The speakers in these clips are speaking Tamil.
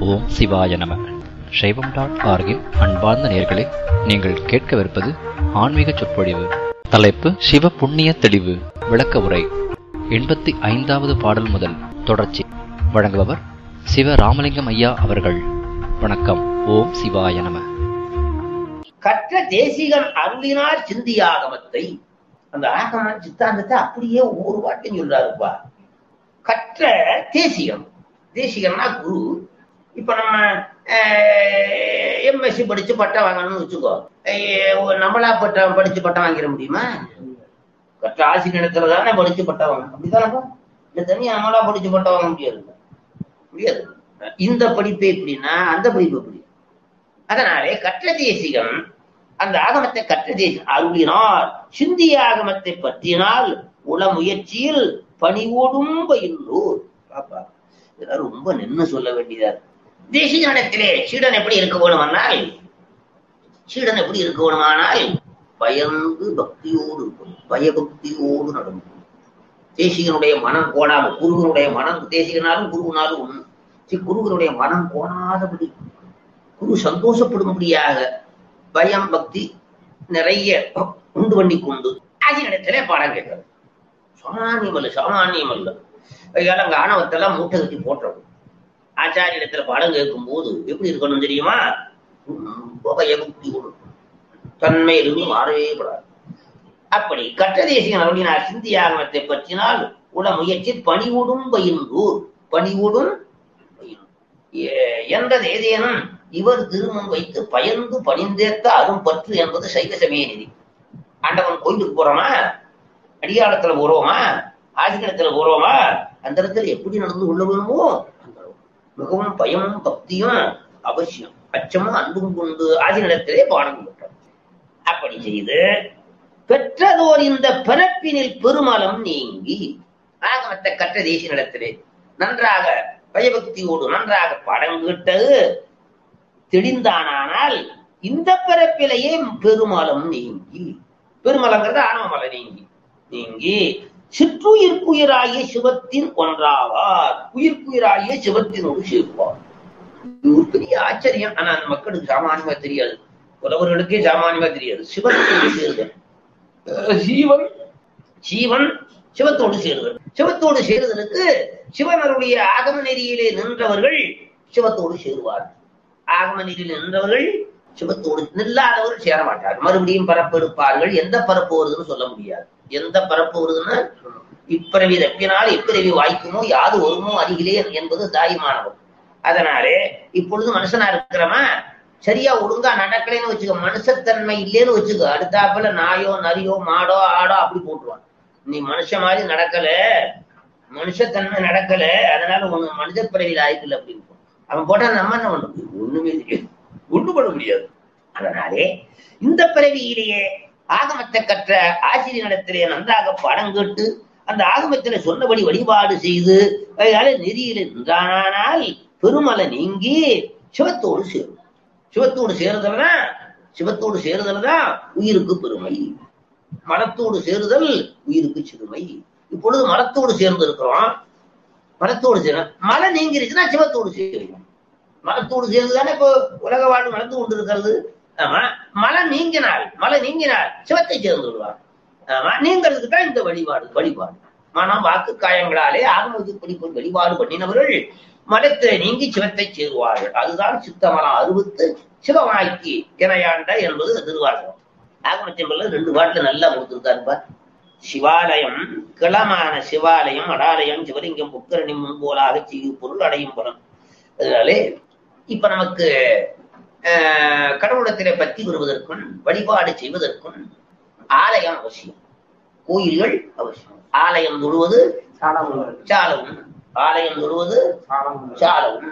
ஓம் சிவாய நம சைவம் டாட் ஆர்கின் அன்பார்ந்த நேர்களே நீங்கள் கேட்கவிருப்பது ஆன்மீக சொற்பொழிவு தலைப்பு சிவ புண்ணிய தெளிவு விளக்க உரை எண்பத்தி ஐந்தாவது பாடல் முதல் தொடர்ச்சி வழங்குபவர் சிவ ராமலிங்கம் ஐயா அவர்கள் வணக்கம் ஓம் சிவாய நம கற்ற தேசிகன் அருளினார் சிந்திய ஆகமத்தை அந்த ஆகம சித்தாந்தத்தை அப்படியே ஒவ்வொரு வாட்டையும் சொல்றாருப்பா கற்ற தேசிகம் தேசிகன்னா குரு இப்ப நம்ம எம்எஸ்சி படிச்சு பட்டம் வாங்கணும்னு வச்சுக்கோ அஹ் ஒரு நம்மளா பட்டம் படிச்சு பட்டம் வாங்கிட முடியுமா கற்ற ஆசிரியத்துல தானே படிச்சு பட்டம் வாங்கணும் அப்படிதானப்பா இந்த தனியா நம்மளா படிச்சு பட்டம் வாங்க முடியாது முடியாது இந்த படிப்பு எப்படின்னா அந்த படிப்பு எப்படி அதனாலே கற்ற தேசிகம் அந்த ஆகமத்தை கற்ற தேசிகம் அருளினார் சிந்திய ஆகமத்தை பற்றினால் உள முயற்சியில் பணிவோடும் பயில்லூர் பாப்பா இதெல்லாம் ரொம்ப நின்னு சொல்ல வேண்டியதா இருக்கு தேசிகனிடத்திலே சீடன் எப்படி இருக்க வேணுமானால் சீடன் எப்படி இருக்க வேணுமானால் பயந்து பக்தியோடு இருக்கும் பயபக்தியோடு நடக்கும் தேசிகனுடைய மனம் கோணாம குருகனுடைய மனம் தேசிகனாலும் குருகுனாலும் ஒண்ணு சரி, குருகனுடைய மனம் கோணாதபடி குரு சந்தோஷப்படும்படியாக பயம் பக்தி நிறைய உண்டு பண்ணி கொண்டு ஆசிரியத்திலே பாடம் கேட்கிறது சாமானியம் அல்ல சாமானியம் அல்ல அதனால அங்க ஆணவத்தெல்லாம் மூட்டை கட்டி போட்டுறது ஆச்சாரியத்துல பாடம் கேட்கும் போது எப்படி இருக்கணும் தெரியுமா ரொம்ப பயபக்தி கொடுக்கும் தன்மையிலிருந்து மாறவே கூடாது அப்படி கற்ற தேசியம் அருளினார் சிந்திய ஆகமத்தை பற்றினால் உட முயற்சி பணிவுடும் பயின்றூர் பணிவுடும் பயின்றூர். எ- என்றது ஏதேனும் இவர் திருமணம் வைத்து பயந்து பணிந்தேத்த அரும் பற்று என்பது சைவ சமய நிதி ஆண்டவன் கோயிலுக்கு போறோமா அடியாளத்துல போறோமா ஆசிரியத்துல போறோமா அந்த இடத்துல எப்படி நடந்து கொள்ள வேணுமோ அந்த அளவு. மிகவும் பயமும் பக்தியும் அவசியம் அச்சமும் அன்பும் கொண்டு ஆசிரியத்திலே பாடம் பெற்றார் அப்படி செய்து பெற்றதோர் இந்த பிறப்பினில் பெருமலம் நீங்கி ஆகமத்தை கற்ற தேசிய நிலத்திலே நன்றாக பயபக்தியோடு நன்றாக பாடம் கேட்டது தெளிந்தானால் இந்த பிறப்பிலேயே பெருமலம் நீங்கி பெருமலங்கிறது ஆணவமலை நீங்கி நீங்கி சிற்றுயிர்க்குயிராகிய சிவத்தின் ஒன்றாவார் உயிர்க்குயிராகிய சிவத்தினோடு சேர்ப்பார் இது ஒரு பெரிய ஆச்சரியம் ஆனா அந்த மக்களுக்கு சாமானியமா தெரியாது புலவர்களுக்கே சாமானியமா தெரியாது சிவத்தோடு சேருதல் அஹ் சீவன் சீவன் சிவத்தோடு சேருதல் சிவத்தோடு சேருதலுக்கு சிவனருடைய ஆகம நெறியிலே நின்றவர்கள் சிவத்தோடு சேருவார் ஆகம நெறியில் நின்றவர்கள் சிவத்தோடு நில்லாதவர்கள் சேர மாட்டார்கள் மறுபடியும் பரப்பு எடுப்பார்கள் எந்த பரப்பு வருதுன்னு சொல்ல முடியாது எந்த பரப்பு வருதுன்னு இப்பிறவி தப்பினால் இப்பிறவி வாய்க்குமோ யாது வருமோ அருகிலே என்பது தாயுமானவர் அதனாலே இப்பொழுது மனுஷனா இருக்கிறவன் சரியா ஒழுங்கா நடக்கலைன்னு வச்சுக்க மனுஷத்தன்மை இல்லைன்னு வச்சுக்க அடுத்தாப்புல நாயோ நரியோ மாடோ ஆடோ அப்படி போட்டுருவான் நீ மனுஷன் மாதிரி நடக்கல மனுஷத்தன்மை நடக்கல அதனால உன் மனித பிறவியில் ஆயிக்கல அப்படின்னு அவன் போட்டா நம்ம என்ன பண்ண முடியும் ஒண்ணுமே தெரியாது ஒண்ணும் பண்ண முடியாது அதனாலே இந்த பிறவியிலேயே ஆகமத்தை கற்ற ஆசிரியனிடத்திலே நன்றாக பாடம் கேட்டு அந்த ஆகமத்திலே சொன்னபடி வழிபாடு செய்து அதனால நெறியில நின்றானால் பெருமலை நீங்கி சிவத்தோடு சேரும் சிவத்தோடு சேருதல்னா சிவத்தோடு சேருதல் தான் உயிருக்கு பெருமை மனத்தோடு சேருதல் உயிருக்கு சிறுமை இப்பொழுது மனத்தோடு சேர்ந்து இருக்கிறோம் மனத்தோடு சேரும் மலை நீங்கிருச்சுன்னா சிவத்தோடு சேரும் மலத்தோடு சேர்ந்துதானே இப்போ உலக வாழ்வு நடந்து கொண்டிருக்கிறது ஆமா மலை நீங்கினால் மலை நீங்கினால் சிவத்தை சேர்ந்து விடுவார் ஆமா நீங்கிறதுக்கு தான் இந்த வழிபாடு வழிபாடு மனம் வாக்கு காயங்களாலே ஆகமத்துப்படி போய் வழிபாடு பண்ணினவர்கள் மலத்திலே நீங்கி சிவத்தை சேருவார்கள் அதுதான் சித்தமலம் அறுபத்து சிவமாக்கி இணையாண்ட என்பது திருவாசகம் ஆகமத்தின் ரெண்டு பாட்டுல நல்லா கொடுத்திருக்காருப்பா சிவாலயம் கிளமான சிவாலயம் அடாலயம் சிவலிங்கம் புக்கரணி முன்போலாக செய்யும் பொருள் அடையும் பலன் அதனாலே இப்ப நமக்கு ஆஹ், கடவுளத்திலே பற்றி வருவதற்கும் வழிபாடு செய்வதற்கும் ஆலயம் அவசியம் கோயில்கள் அவசியம் ஆலயம் தொழுவது சாலவும் ஆலயம் தொழுவது சாலவும்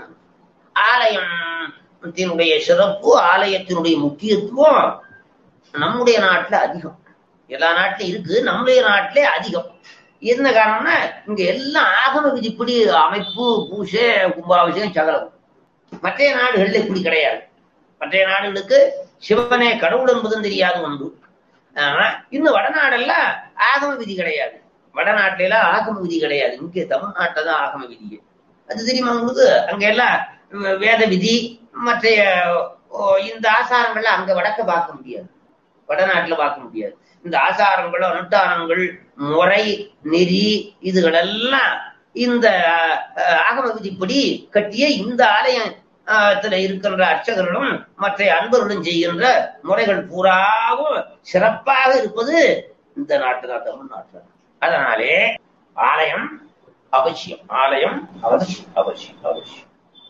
ஆலயத்தினுடைய சிறப்பு ஆலயத்தினுடைய முக்கியத்துவம் நம்முடைய நாட்டுல அதிகம் எல்லா நாட்டிலும் இருக்கு நம்முடைய நாட்டிலே அதிகம் என்ன காரணம்னா இங்க எல்லாம் ஆகம விதிப்படி அமைப்பு பூசை கும்பாபிஷேகம் சகலம் மற்ற நாடுகள்ல இப்படி கிடையாது மற்ற நாடுகளுக்கு சிவனே கடவுள் என்பதும் தெரியாது ஒன்று ஆனா இன்னும் வடநாடெல்லாம் ஆகம விதி கிடையாது வடநாட்டுல எல்லாம் ஆகம விதி கிடையாது இங்க தமிழ்நாட்டில தான் ஆகம விதி அது தெரியுமா உங்களுக்கு அங்க எல்லாம் வே- வேத விதி மற்ற ஓ, இந்த ஆசாரங்களை அங்க வடக்க பார்க்க முடியாது வடநாட்டுல பார்க்க முடியாது இந்த ஆசாரங்கள் அனுஷ்டானங்கள் முறை நெறி இதுகளெல்லாம் இந்த அஹ், ஆகம விதிப்படி கட்டிய இந்த ஆலயம் அஹ், த்துல இருக்கின்ற அர்ச்சகர்களும் மற்ற அன்பர்களும் செய்கின்ற முறைகள் பூராவும் சிறப்பாக இருப்பது இந்த நாட்டு தான் தமிழ்நாட்டில் அதனாலே ஆலயம் அவசியம் ஆலயம் அவசியம் அவசியம் அவசியம்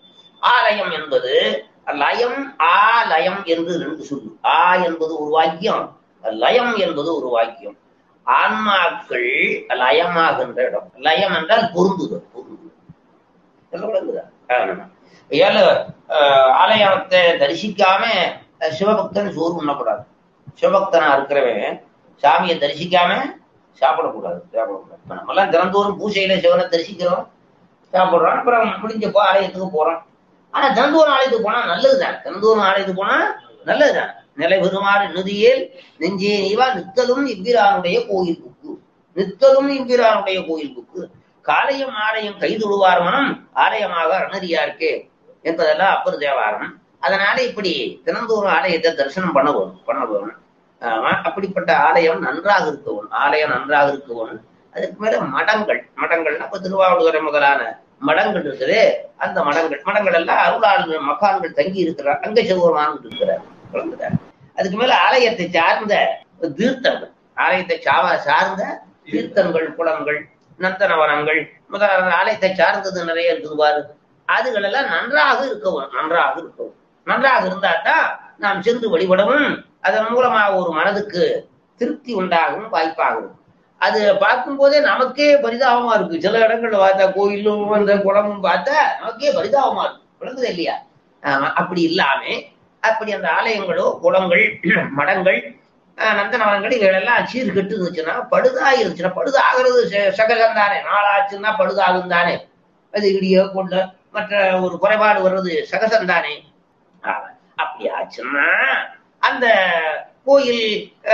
ஆலயம் என்பது லயம் ஆலயம் என்று ரெண்டு சொல்லு ஆ என்பது ஒரு வாக்கியம் லயம் என்பது ஒரு வாக்கியம் ஆன்மாக்கள் லயமாகின்ற இடம் லயம் என்றால் பொருந்துதல் பொருந்துதல் சொல்ல விளங்குதா? ஆமா. ஏழு அஹ், ஆலயத்தை தரிசிக்காம அஹ், சிவபக்தன் சோறு உண்ணக்கூடாது சிவபக்தனா இருக்கிறவன் சாமியை தரிசிக்காம சாப்பிடக்கூடாது சாப்பிடக்கூடாது இப்ப நம்மெல்லாம் தினந்தோறும் பூஜையில சிவனை தரிசிக்கிறோம் சாப்பிடுறோம் அப்புறம் முடிஞ்சப்போ ஆலயத்துக்கு போறோம் ஆனா தினந்தோறும் ஆலயத்துக்கு போனா நல்லதுதான் தினந்தோறும் ஆலயத்துக்கு போனா நல்லதுதான் நிலை பெறுமாறு நிதியில் நெஞ்சே நீவா நித்தலும் இவ்விரானுடைய கோயில் புக்கு நித்தலும் இவ்விரானுடைய கோயில் புக்கு காலையும் ஆலயம் கைதுழுவார் மனம் ஆலயமாக அருணதியாருக்கு என்பதெல்லாம் அப்பர் தேவாரம் அதனால இப்படி தினந்தோறும் ஆலயத்தை தரிசனம் பண்ண வேணும் பண்ண வேணும் ஆமா, அப்படிப்பட்ட ஆலயம் நன்றாக இருக்க வேணும் ஆலயம் நன்றாக இருக்க வேணும் அதுக்கு மேல மடங்கள் மடங்கள்னா இப்ப திருவாவூதுறை முதலான மடங்கள் இருக்குது அந்த மடங்கள் மடங்கள் எல்லாம் அருளாளர்கள் மகான்கள் தங்கி இருக்கிறார் அங்க சிவபெருமான் இருக்கிறார் விளங்குதா? அதுக்கு மேல ஆலயத்தை சார்ந்த தீர்த்தங்கள் ஆலயத்தை சாவ சார்ந்த தீர்த்தங்கள் குளங்கள் நந்தனவனங்கள் முதலான ஆலயத்தை சார்ந்தது நிறைய இருக்குது பாரு அதுகள் எல்லாம் நன்றாக இருக்கவும் நன்றாக இருக்கவும் நன்றாக இருந்தா தான் நாம் சென்று வழிபடவும் அதன் மூலமாக ஒரு மனதுக்கு திருப்தி உண்டாகும் வாய்ப்பாகும் அது பார்க்கும் போதே நமக்கே பரிதாபமா இருக்கு சில இடங்கள்ல பார்த்தா கோயிலும் அந்த குளமும் பார்த்தா நமக்கே பரிதாபமா இருக்கு விளங்குது இல்லையா ஆமா, அப்படி இல்லாம அப்படி அந்த ஆலயங்களோ குளங்கள் மடங்கள் ஆஹ், நந்தனவனங்கள் இவைகளெல்லாம் சீர்கெட்டு இருந்துச்சுன்னா பழுதா இருந்துச்சுன்னா பழுது ஆகிறது சகஜம் தானே நாளாச்சுன்னா பழுதாகும் தானே அது இடியோ கொண்ட மற்ற ஒரு குறைபாடு வர்றது சகஜம் தானே ஆமா. அப்படி ஆச்சுன்னா அந்த கோயில்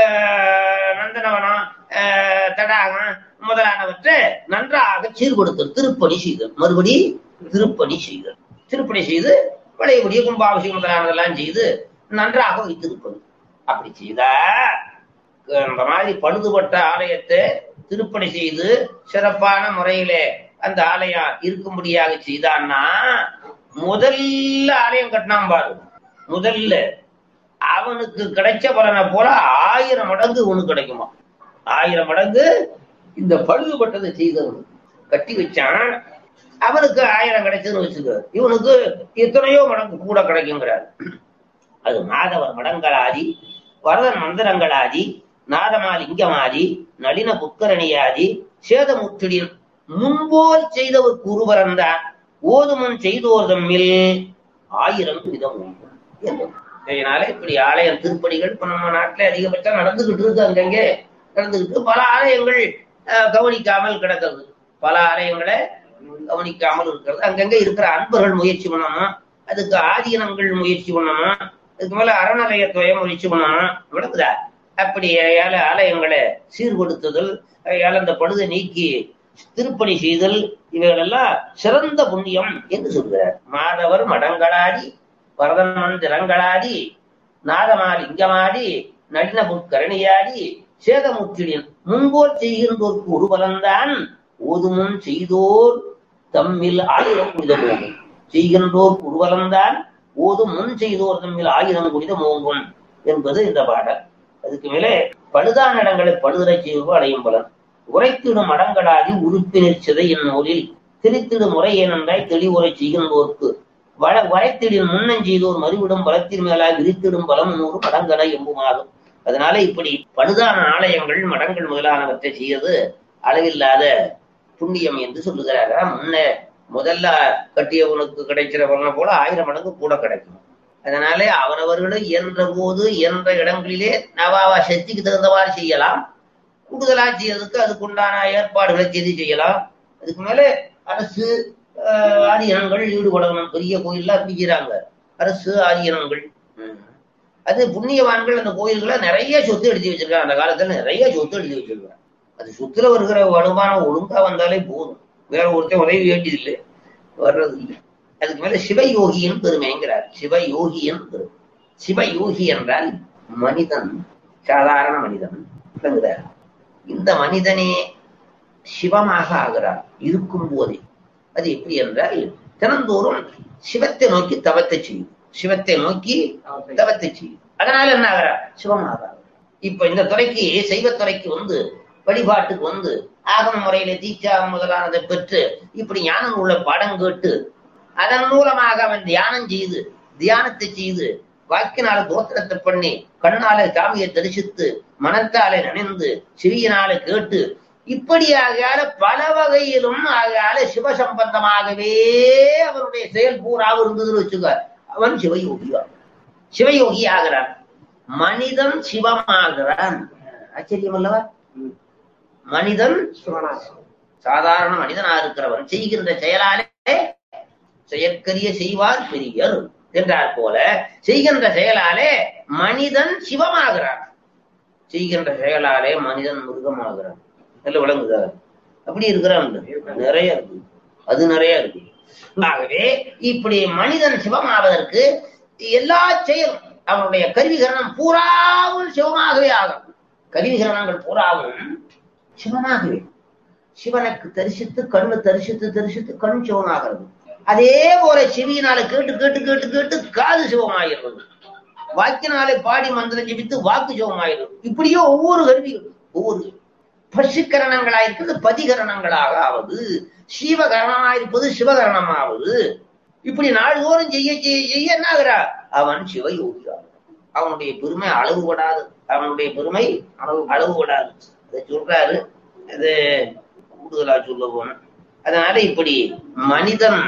ஆஹ், நந்தனவனம் ஆஹ், தடாகம் முதலானவற்றை நன்றாக சீர்படுத்தல் திருப்பணி செய்தல் மறுபடி திருப்பணி செய்தல் திருப்பணி செய்து பழையபடியே கும்பாபிஷேகம் முதலானதெல்லாம் செய்து நன்றாக வைத்திருப்பது அப்படி செய்தா இந்த மாதிரி பழுதுபட்ட ஆலயத்தை திருப்பணி செய்து சிறப்பான முறையிலே அந்த ஆலயம் இருக்கும்படியாக செய்தான்னா முதல்ல ஆலயம் கட்டினான் பாரு முதல்ல அவனுக்கு கிடைச்ச பலனை போல ஆயிரம் மடங்கு உனக்கு கிடைக்குமா ஆயிரம் மடங்கு இந்த பழுதுபட்டதை செய்தவனு கட்டி வச்சான் அவனுக்கு ஆயிரம் கிடைச்சதுன்னு வச்சுக்க இவனுக்கு எத்தனையோ மடங்கு கூட கிடைக்குங்கிறார் அது மாதவர் மடங்களாதி வரதன் மந்திரங்களாதி நாதமாலிங்கமாதி நளின புக்கரணியாதி சேதமுற்றிடின் முன்போல் செய்தவர் குருவரந்தான் ஓதுமுன் செய்தோர் தம்மில் ஆயிரம் விதம் உண்டு என்றும். இதனால இப்படி ஆலயம் திருப்பணிகள் இப்ப நம்ம நாட்டுல அதிகபட்சம் நடந்துகிட்டு இருக்கு அங்கங்கே நடந்துகிட்டு பல ஆலயங்கள் அஹ், கவனிக்காமல் கிடக்கிறது பல ஆலயங்களை கவனிக்காமல் இருக்கிறது அங்கங்க இருக்கிற அன்பர்கள் முயற்சி பண்ணணும் அதுக்கு ஆதீனங்கள் முயற்சி பண்ணணும் அதுக்கு மேல அறநிலையத்துவய முயற்சி பண்ணணும் விளக்குதா அப்படி ஏழ ஆலயங்களை சீர்படுத்துதல் ஏழ அந்த பழுதை நீக்கி திருப்பணி செய்தல் இவைகளெல்லாம் சிறந்த புண்ணியம் என்று சொல்கிறார் மாதவர் மடங்களாடி வரதன் திறங்களாடி நாதமால் இங்கமாடி நளின புற்கரணியாடி சேதமுற்றிடின் முன்போர் செய்கின்றோர்க்கு ஒரு பலன்தான் ஓதுமுன் செய்தோர் தம்மில் ஆயிரம் குடித போகும் செய்கின்றோர் உருவலம்தான் ஓதும் முன் செய்தோர் தம்மில் ஆயிரம் குடித மோங்கும் என்பது இந்த பாடல் அதுக்கு மேலே பழுதான இடங்களை பழுதரை செய்வோர் அடையும் பலன் உரைத்திடும் அடங்களாகி உறுப்பினர் சிதையின் நூலில் திரித்திடும் முறை ஏனென்றாய் தெளிவுரை செய்கின்றோர்க்கு வள வரைத்திடின் முன்னஞ்செய்தோர் மறுவிடும் பலத்தின் மேலாய் விரித்திடும் பலம் நூறு மடங்கன எம்புமாகும் அதனால இப்படி பழுதான ஆலயங்கள் மடங்கள் முதலானவற்றை செய்வது அளவில்லாத புண்ணியம் என்று சொல்லுகிறாரா முன்ன முதல்ல கட்டியவனுக்கு கிடைக்கிற பலனை போல ஆயிரம் மடங்கு கூட கிடைக்கும் அதனாலே அவரவர்களும் இயன்ற போது இயன்ற இடங்களிலே நவாவா சக்திக்கு தகுந்தவாறு செய்யலாம் கூடுதலா செய்யறதுக்கு அதுக்குண்டான ஏற்பாடுகளை செய்து செய்யலாம் அதுக்கு மேல அரசு ஆஹ், ஆதீனங்கள் ஈடுபடணும் பெரிய கோயில்லாம் பிடிக்கிறாங்க அரசு ஆதீனங்கள் ம். அது புண்ணியவான்கள் அந்த கோயில்களை நிறைய சொத்து எழுதி வச்சிருக்காங்க அந்த காலத்துல நிறைய சொத்து எழுதி வச்சிருக்காங்க அது சொத்துல வருகிற வருமானம் ஒழுங்கா வந்தாலே போதும் வேற ஒருத்தன் உதவி வேண்டியதில்லை வர்றது இல்லை அதுக்கு மேல சிவயோகியின் பெருமைங்கிறார் சிவயோகியின் பெருமை சிவயோகி என்றால் மனிதன் சாதாரண மனிதன் விளங்குகிறார் இந்த மனிதனே சிவமாக ஆகிறார் இருக்கும் போதே அது எப்படி என்றால் தினந்தோறும் சிவத்தை நோக்கி தவத்தை செய்யும் சிவத்தை நோக்கி தவத்தை செய்யும் அதனால என்ன ஆகிறார் சிவமாகிறார் இப்ப இந்த துறைக்கு சைவத்துறைக்கு வந்து வழிபாட்டுக்கு வந்து ஆகம முறையில தீட்சா முதலானதை பெற்று இப்படி ஞானம் உள்ள பாடம் கேட்டு அதன் மூலமாக அவன் தியானம் செய்து தியானத்தை செய்து வாக்கினால தோத்திரத்தை பண்ணி கண்ணால சாமியை தரிசித்து மனத்தாலே நினைந்து சிறியனால கேட்டு இப்படி ஆகையால பல வகையிலும் ஆகையால சிவ சம்பந்தமாகவே அவனுடைய செயல் பூராவும் இருந்ததுன்னு வச்சுக்க அவன் சிவயோகி சிவயோகி ஆகிறான் மனிதன் சிவமாகிறான் ஆச்சரியம் அல்லவா மனிதன் சாதாரண மனிதனா இருக்கிறவன் செய்கின்ற செயலாலே செயற்கரிய செய்வார் பெரியர் என்றார் போல செய்கின்ற செயலாலே மனிதன் சிவமாகிறான் செய்கின்ற செயலாலே மனிதன் மிருகமாகிறான் நல்ல விளங்குதா அப்படி இருக்கிறான் நிறைய இருக்கு அது நிறைய இருக்கு ஆகவே இப்படி மனிதன் சிவமாவதற்கு எல்லா செயலும் அவனுடைய கருவிகரணம் பூராவும் சிவமாகவே ஆகும் கருவிகரணங்கள் பூராவும் சிவனாகவே சிவனுக்கு தரிசித்து கண்ணு தரிசித்து தரிசித்து கண் சிவமாகிறது அதே போல செவியினால கேட்டு கேட்டு கேட்டு கேட்டு காது சிவமாகிறது வாக்கினாலே பாடி மந்திரம் ஜெபித்து வாக்கு சிவமாகிறது இப்படியே ஒவ்வொரு கருவிகளும் ஒவ்வொரு பசுக்கரணங்களாயிருப்பது பதிகரணங்களாக ஆவது சீவகரணமாயிருப்பது சிவகரணமாவது இப்படி நாள்தோறும் செய்ய செய்ய செய்ய என்ன ஆகிறா அவன் சிவயோகியா அவனுடைய பெருமை அளவுபடாது அவனுடைய பெருமை அளவுபடாது அதை சொல்றாரு அது கூடுதலா சொல்ல போனோம் அதனால இப்படி மனிதன்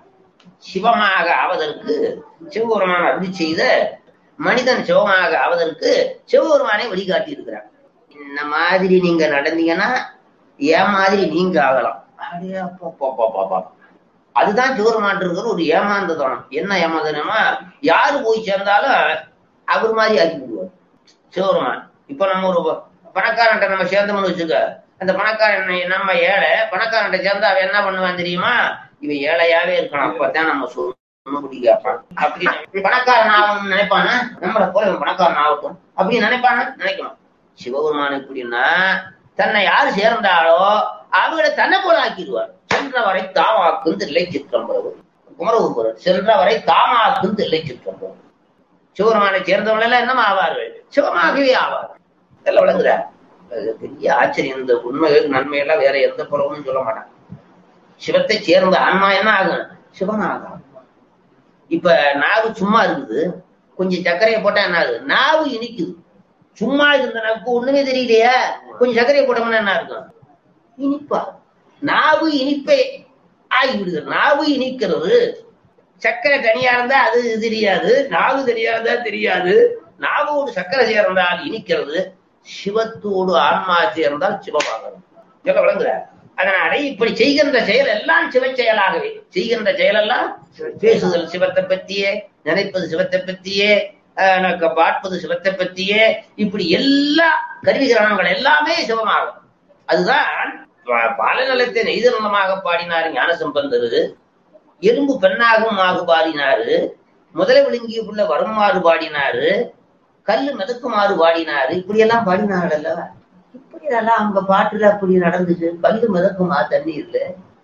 சிவமாக ஆவதற்கு சிவபெருமான் அருளி செய்த மனிதன் சிவமாக ஆவதற்கு சிவபெருமானை வழிகாட்டி இருக்கிறார் இந்த மாதிரி நீங்க நடந்தீங்கன்னா ஏன் மாதிரி நீங்க ஆகலாம் அப்படியே அப்பா, அப்பா, அப்பா, அப்பா. அதுதான் சிவபெருமான் இருக்கிற ஒரு ஏமாந்த தனம் என்ன ஏமாந்தனமா யாரு போய் சேர்ந்தாலும் அவர் மாதிரி ஆக்கி விடுவார் சிவபெருமான் இப்ப நம்ம ஒரு பணக்காரன்ட்ட நம்ம சேர்ந்தோம்னு வச்சுக்க அந்த பணக்காரன் நம்ம ஏழை பணக்காரன்ட்ட சேர்ந்தா அவன் என்ன பண்ணுவான் தெரியுமா இவன் ஏழையாவே இருக்கான் அப்பதான் நம்ம சொன்னபடி கேட்பான் அப்படி பணக்காரன் ஆகணும்னு நினைப்பானா நம்மளை போல இவன் பணக்காரன் ஆகட்டும் அப்படி நினைப்பானா நினைக்கணும் சிவபெருமான் எப்படின்னா தன்னை யாரு சேர்ந்தாலோ அவங்கள தன்னை போல ஆக்கிடுவார் சென்ற வரை தாமாக்கும் தில்லை சிற்றம்பரவு குமரகுருபுரர் சென்ற வரை தாமாக்கும் தில்லை சிற்றம்பரவு சிவபெருமானை சேர்ந்தவங்க எல்லாம் என்னமா ஆவார்கள் சிவமாகவே ஆவார்கள் எல்லாம் விளங்குறா அது பெரிய ஆச்சரியம் இந்த உண்மைகள் நன்மையெல்லாம் வேற எந்த புறமும் சொல்ல மாட்டாங்க சிவத்தை சேர்ந்த ஆன்மா என்ன ஆகும் சிவனாகும் இப்ப நாவு சும்மா இருக்குது கொஞ்சம் சர்க்கரையை போட்டா என்ன ஆகுது நாவு இனிக்குது சும்மா இருந்த நாவுக்கு ஒண்ணுமே தெரியலையா கொஞ்சம் சர்க்கரையை போட்டோம்னா என்ன இருக்கும் இனிப்பா நாவு இனிப்பை ஆகி விடுகிறது நாவு இனிக்கிறது சர்க்கரை தனியா இருந்தா அது தெரியாது நாவு தனியா இருந்தா தெரியாது நாவோடு சர்க்கரை சேர்ந்தால் இனிக்கிறது சிவத்தோடு ஆன்மா சேர்ந்தால் சிவமாகிறது சொல்ல விளங்குற அதனால இப்படி செய்கின்ற செயல் எல்லாம் சிவ செயலாகவே செய்கின்ற செயல் எல்லாம் பேசுதல் சிவத்தை பத்தியே நினைப்பது சிவத்தை பத்தியே ஆஹ் எனக்கு பார்ப்பது சிவத்தை பத்தியே இப்படி எல்லா கருவிகரணங்கள் எல்லாமே சிவமாகும் அதுதான் ப- பாலநலத்தை நெய்தநலமாக பாடினார் ஞானசம்பந்தரு எறும்பு பெண்ணாகும் ஆகு பாடினாரு முதல விழுங்கிய புள்ள வருமாறு பாடினாரு கல்லு மிதக்குமாறு பாடினாரு இப்படி எல்லாம் பாடினார்கள் அல்லவா இப்படி எல்லாம் அவங்க பாட்டுல அப்படி நடந்துச்சு கல்லு மிதக்குமா தண்ணீர்ல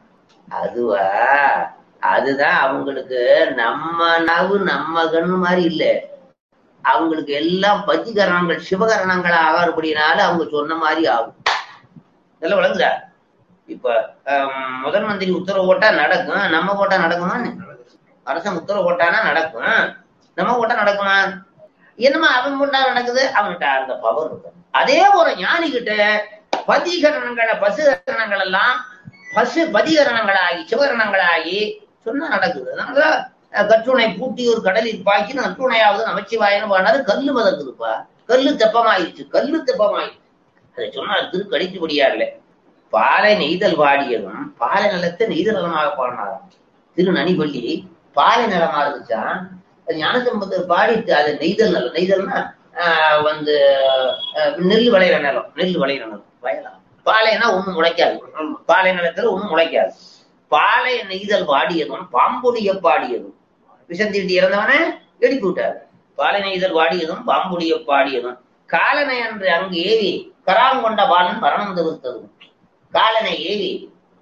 அதுவா அதுதான் அவங்களுக்கு நம்ம நவு நம்ம கண்ணு மாதிரி இல்ல அவங்களுக்கு எல்லாம் பத்திகரணங்கள் சிவகரணங்கள் ஆகாறுபடினால அவங்க சொன்ன மாதிரி ஆகும் இதெல்லாம் விளங்குதா இப்ப ஆம், முதல் மந்திரி உத்தரவு போட்டா நடக்கும் நம்ம போட்டா நடக்குமா அரசன் உத்தரவு போட்டானா நடக்கும் நம்ம போட்டா நடக்குமா என்னமா அவன் போட்டா நடக்குது அவன்கிட்ட அந்த பவர் இருக்கு அதே போல ஞானி கிட்ட பதிகரணங்களை பசுகரணங்கள் எல்லாம் பசு பதிகரணங்களாகி சிவகரணங்களாகி சொன்னா நடக்குது அதனால அஹ், கற்றுணை பூட்டி ஒரு கடலில் பாக்கி நற்றுணையாவது நமச்சிவாயன்னு பாடினாரு கல்லு மதக்குதுப்பா கல்லு தெப்பமாயிருச்சு கல்லு தெப்பமாயிருச்சு அதை சொன்னார் திரு கடிச்சுபடியா இல்லை பாலை நெய்தல் பாடியதும் பாலை நிலத்தை நெய்தல் நிலமாக பாடினாராம் திரு நனிபள்ளி பாலை நிலமா இருந்துச்சான் அது ஞானசம்பந்தர் பாடிட்டு அது நெய்தல் நிலம் நெய்தல்னா ஆஹ் வந்து ஆஹ் நெல் விளையிற நிலம் நெல் விளையிற நிலம் வயலா பாலைனா ஒண்ணும் முளைக்காது பாலை நிலத்துல ஒண்ணும் முளைக்காது பாலை நெய்தல் வாடியதும் பாம்புடிய பாடியதும் விஷந்தீட்டி இறந்தவன எழுப்பி விட்டார் பாலை நெய்தல் வாடியதும் பாம்புடிய பாடியதும் காலனை அன்று அங்கு ஏவி கராங்கொண்ட பாலன் மரணம் தவிர்த்ததும் காலனை ஏவி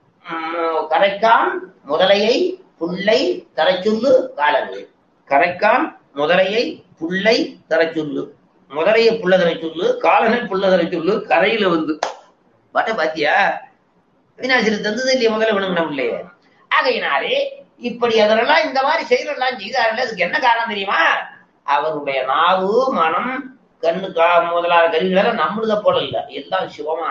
உம், கரைக்கான் முதலையை புல்லை தரச்சொல்லு காலனை கரைக்கான் முதலையை புல்லை தரச்சொல்லு முதலையை புள்ள தரச்சொல்லு காலனை புள்ள தரச்சொல்லு கரையில வந்து பாட்ட பாத்தியா வினாசிரி தந்தது இல்லையா முதல்ல விழுங்கின இல்லையே ஆகையினாலே இப்படி அதெல்லாம் இந்த மாதிரி செயலெல்லாம் செய்தார்கள் அதுக்கு என்ன காரணம் தெரியுமா அவருடைய நாவு மனம் கண்ணு கா முதலான கருவிகளெல்லாம் நம்மளுத போல இல்ல எல்லாம் சிவமான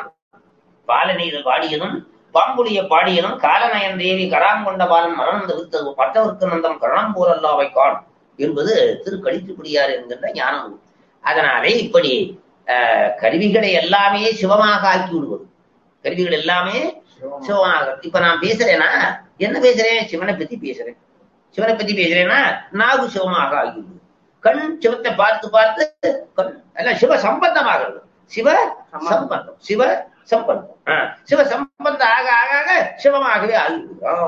பாலநீர் பாடியதும் பாம்புலிய பாடியதும் காலநயன் தேவி கராங்கொண்ட பாலன் மரணம் தவிர்த்தது பட்டவர்க்கு நந்தம் கரணம் அல்லாவை காண் என்பது திருக்கடித்துப்படியார் என்கின்ற ஞானம் உண்டு. அதனாலே இப்படி அஹ், கருவிகளை எல்லாமே சிவமாக ஆக்கி விடுவது கருவிகள் எல்லாமே சிவமாக இப்ப நான் பேசுறேன்னா என்ன பேசுறேன் சிவனை பத்தி பேசுறேன் சிவனை பத்தி பேசுறேன்னா நாகு சிவமாக ஆகிவிடுது கண் சிவத்தை பார்த்து பார்த்து கண் எல்லாம் சிவ சம்பந்தமாகிறது சிவ சம்பந்தம் சிவ சம்பந்தம் ஆ, சிவ சம்பந்தம் ஆக ஆக ஆக சிவமாகவே ஆகிவிடும் ஆ.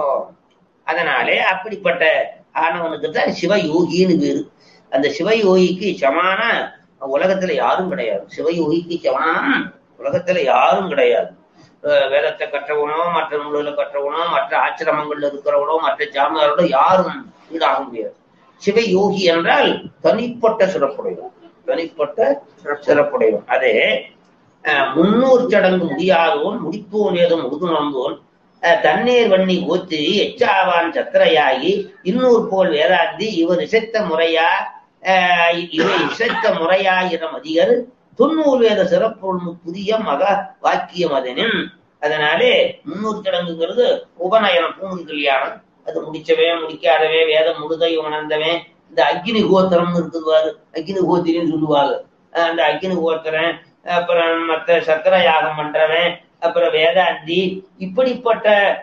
அதனாலே அப்படிப்பட்ட ஆனவனுக்கு தான் சிவயோகின்னு பேரு அந்த சிவயோகிக்கு சமான உலகத்துல யாரும் கிடையாது சிவயோகிக்கு சமானம் உலகத்துல யாரும் கிடையாது அஹ் வேதத்தை கற்றவனோ மற்ற நூல்களை கற்றவனோ மற்ற ஆச்சிரமங்கள்ல இருக்கிறவனோ மற்ற ஜாமியாரோட யாரும் ஈடாக முடியாது சிவயோகி என்றால் தனிப்பட்ட சிறப்புடையவன் தனிப்பட்ட சிறப்புடையவன் அதே அஹ், முன்னூறு சடங்கு முடியாதோன் முடிப்போன் ஏதும் முழுதுணர்ந்தோன் அஹ், தண்ணீர் வண்ணி ஓத்து எச்சாவான் சத்திரையாகி இன்னூர் போல் வேதாந்தி இவர் இசைத்த முறையா அஹ், இவர் இசைத்த முறையாயிரம் அதிகர் துண்ணூறு வேத சிறப்பொருள் புதிய மக வாக்கியம் அதனின் அதனாலே முன்னூறு சடங்குங்கிறது உபநயனம் பூங்கு கல்யாணம் அது முடிச்சவன் முடிக்காதவன் வேதம் முழுதை உணர்ந்தவன் இந்த அக்னி கோத்திரம்னு இருக்குது பாரு அக்னி கோத்திரின்னு சொல்லுவாங்க அஹ் அந்த அக்னி கோத்திரன் அப்புறம் மற்ற சக்கர யாகம் பண்றவன் அப்புறம் வேதாந்தி இப்படிப்பட்ட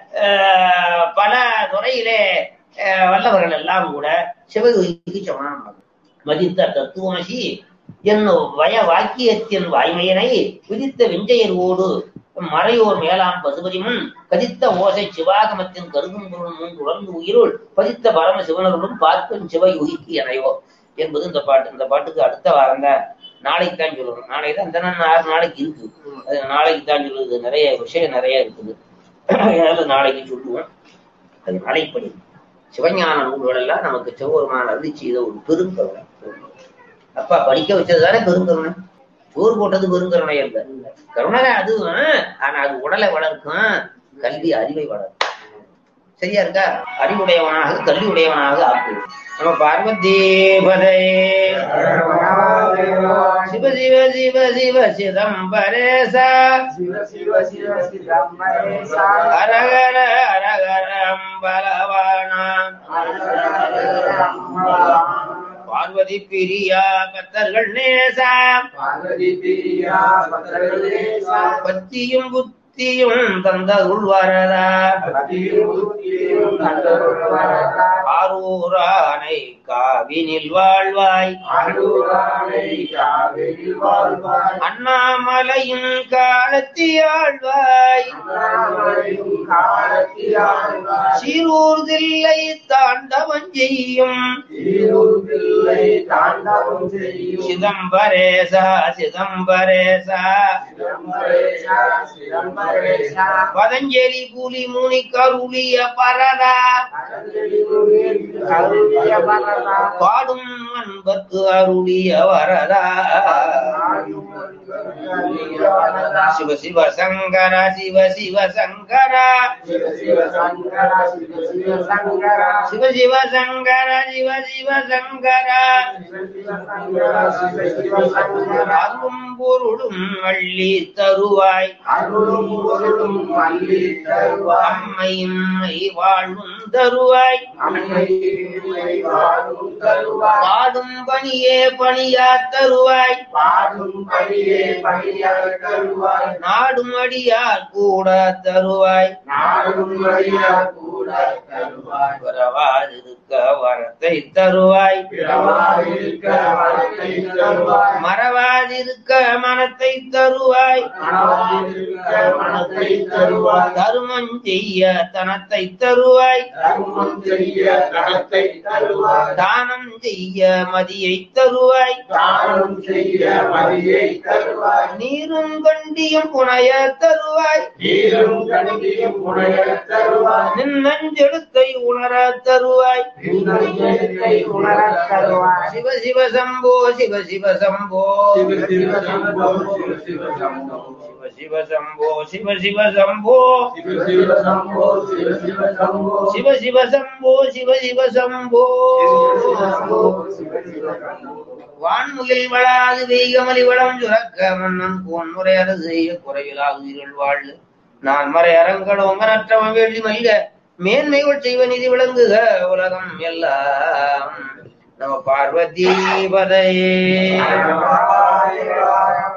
அஹ், பல துறையிலே அஹ், வல்லவர்கள் எல்லாம் கூட சிவகோயிலுக்கு சமானமாக மதித்த தத்துவமசி என்னும் வய வாக்கியத்தின் வாய்மையினை விதித்த விஞ்சையரோடு மறையோர் மேலாம் பசுபதிமுன் கதித்த ஓசை சிவாகமத்தின் கருதும் பொருள் மூன்று உணர்ந்து உயிருள் பதித்த பரம சிவனருடன் பார்க்கும் சிவயோகிக்கு எனையோ என்பது இந்த பாட்டு இந்த பாட்டுக்கு அடுத்த வாரம் தான் நாளைக்கு தான் சொல்லணும் நாளைக்கு தான் இந்த ஆறு நாளைக்கு இருக்கு அது நாளைக்கு தான் சொல்லுது நிறைய விஷயம் நிறைய இருக்குது அதனால நாளைக்கு சொல்லுவோம் அது நாளைப்படி சிவஞான நூல்கள் எல்லாம் நமக்கு சிவபெருமான அருளி செய்த ஒரு பெருங்கருணை அப்பா படிக்க வச்சதுதானே பெருங்கருணை சோறு போட்டது பெருங்கருணை அல்ல கருணை அதுவும் ஆனா அது உடலை வளர்க்கும் கல்வி அறிவை வளர்க்கும் சரியா இருக்கா அறிவுடையவனாக கல்வி உடையவனாக ஆக்குது நம்ம பார்வதீபதே சிவ சிவ சிவ சிவ சிதம்பரேசா சிவ சிவ சிவ சிதம்பரேசா அரகர அரகர அம்பலவானா பார்வதி பிரியா பக்தர்கள் நேசா பார்வதி பிரியா பக்தர்களேசா பத்தியும் புத்தியும் தந்தருள் வரதா பதியும் புத்தியும் தந்தருள் வரதா ஆரூரானை காவினில் வாழ்வாய் ஆரூரானை காவிரில் வாழ்வாய் அண்ணாமலையும் காலத்தியாழ்வாய் அண்ணாமலையும் காலத்தியாழ்வாய் சீரூர் தில்லை தாண்டவம் செய்யும் சீரூர் பிள்ளை தாண்டவம் செய்யும் சிதம்பரேசா சிதம்பரேசா சிதம்பரேசா சிதம்பரேசா பதஞ்சலி புலி முனி கருளிய பரதா அகந்தடி முனியில் கருளிய வரதா பாடும் அன்பர்க்கு அருளிய வரதா ஆயும் அன்பருளிய வரதா சிவ சிவ சங்கர சிவ சிவ சங்கர சிவ சிவ சங்கரா சிவ சிவ சங்கரா சிவ சிவ சங்கர சிவ சிவ சங்கர சிவ சிவ சங்கரா சிவ சிவ சங்கரா அருளும் பொருளும் அள்ளி தருவாய் அருளும் பொருளும் அள்ளி தருவாய் அம்மையும் வாழும் தருவாய் அம்மை உன்னை வாழும் தருவாய் பாடும் பணியே பணியா தருவாய் பாடும் பணியே பணி அடியார் தருவாய் நாடும் அடியார் கூட தருவாய் நாடும் அடியார் கூட தருவாய் பிறவாதிருக்க வரத்தை தருவாய் பிறவாயிருக்க வரத்தை தருவாய் மறவாதிருக்க மனத்தை தருவாய் மனவாயிருக்க மனத்தை தருவாய் தருமம் செய்ய தனத்தை தருவாய் தர்மம் செய்ய தனத்தை தருவாய் தானம் செய்ய மதியை தருவாய் தானம் செய்ய மதியை தருவாய் நீரும் கண்டியும் புனைய தருவாய் நீரும் கண்டியும் புனைய தருவாய் நின்னஞ்செழுத்தை உணர தருவாய் இன்னத்தை உணரத் தருவாய் சிவ சிவ சம்போ சிவ சிவ சம்போ சிவ சிவ சம்போ சிவ சிவ சம்போ சிவ சிவ சம்போ சிவ சிவ சம்போ சிவ சிவ சம்போ சிவ சிவ சம்போ சிவ சிவ சம்போ சிவ சிவ சம்போ வான்முகில் வளாது வெய்கமலி வளம் சுரக்க மன்னன் பொன்முறை அரசு செய்ய குறைவிலாது உயிர்கள் வாழ் நான் மறை அரங்கடோங்க நற்றவன் வேள்வி மல்க மேன்மைகள் செய்வ நிதி விளங்குக உலகம் எல்லாம் நம பார்வதி பதையே நம